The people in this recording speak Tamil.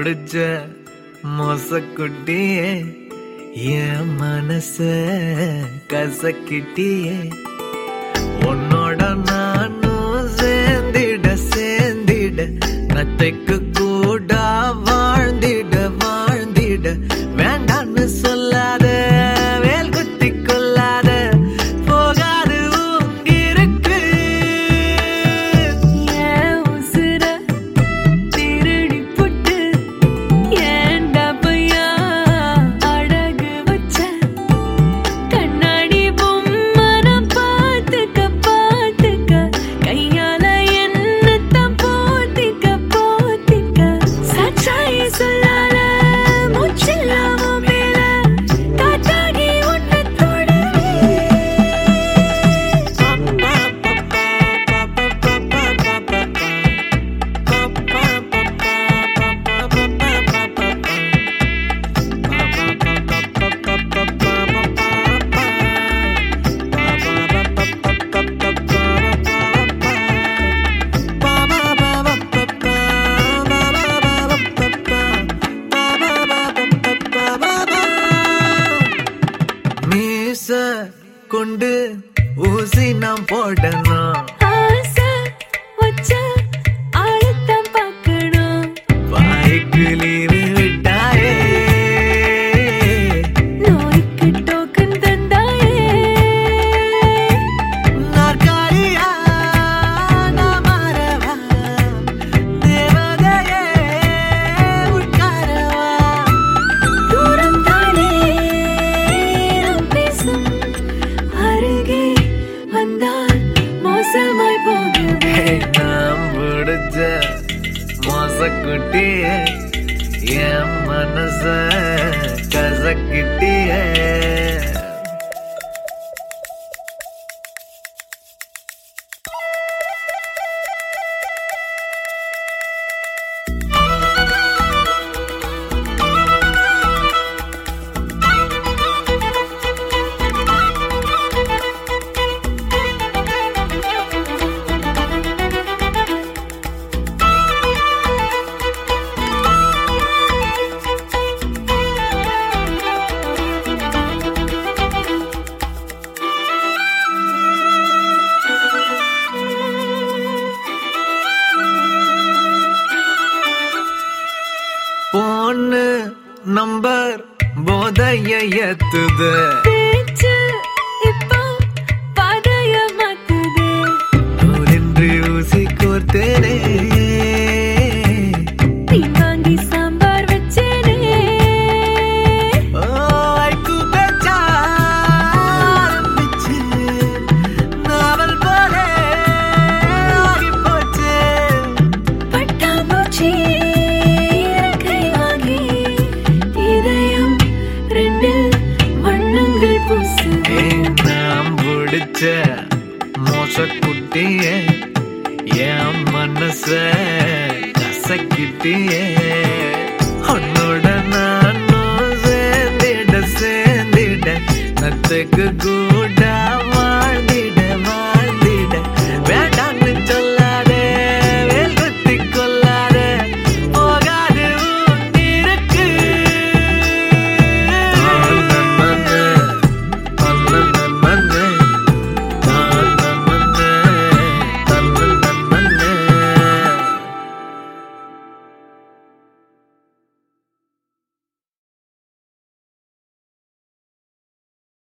பிடிச்ச மோசக்குட்டியே என் மனச கசக்கிட்டியே உன்னோட நானும் சேர்ந்திட சேர்ந்திட நத்தைக்கு கூட வாழ்ந்திட வாழ்ந்திட வேண்டான்னு சொல்லாத வேல் குத்தி கொள்ளாத போகாது இருக்கு ஏன் உசுர திருடி புட்டு ஏன்டா பையா அழகு வச்ச கண்ணாடி பொம்மனம் பார்த்துக்க பார்த்துக்க கையால என்னத்தான் போத்திக்க போத்திக்க சச்சாய சொல்லால மூச்சில்லாம மேல காத்தாகி உன்னை மீச கொண்டு ஊசி நாம் போடணும் ஆசை வச்ச ஆழத்தான் பார்க்கணும் வாய்க்கு நீர் விட்டாயே நோய்க்கு டோக்கன் தந்தாயே நாற்காலியா நான் மாறவா தேவதையே உட்காரவா தூரம் தானே நாம் பேசும் அருகே வந்தால் மோசமாய் போகுது நாம் பிடிச்ச மோசக்குட்டியே என் மனச கசக்கிட்டியே பொண்ணு நம்பர் போதைய ஏத்துது பேச்சு இப்போ பாதைய மாத்துது நூலின்றி ஊசி கோர்த்தேனே நீ வாங்கி சாம்பார் வச்சேனே ஓ, ஐக்கு பேச்சா ஆரம்பிச்சு, நாவல் போல ஆகிப் போச்சு. பட்டாம்பூச்சி இறக்கை வாங்கி இதயம் ரெண்டில் வண்ணங்கள் பூசுது ஏய், நாம் பிடிச்ச மோசக்குட்டியே என் மனச கசக்கிட்டியே உன்னோட நானும் சேர்ந்திட சேர்ந்திட நத்துக்கு கூட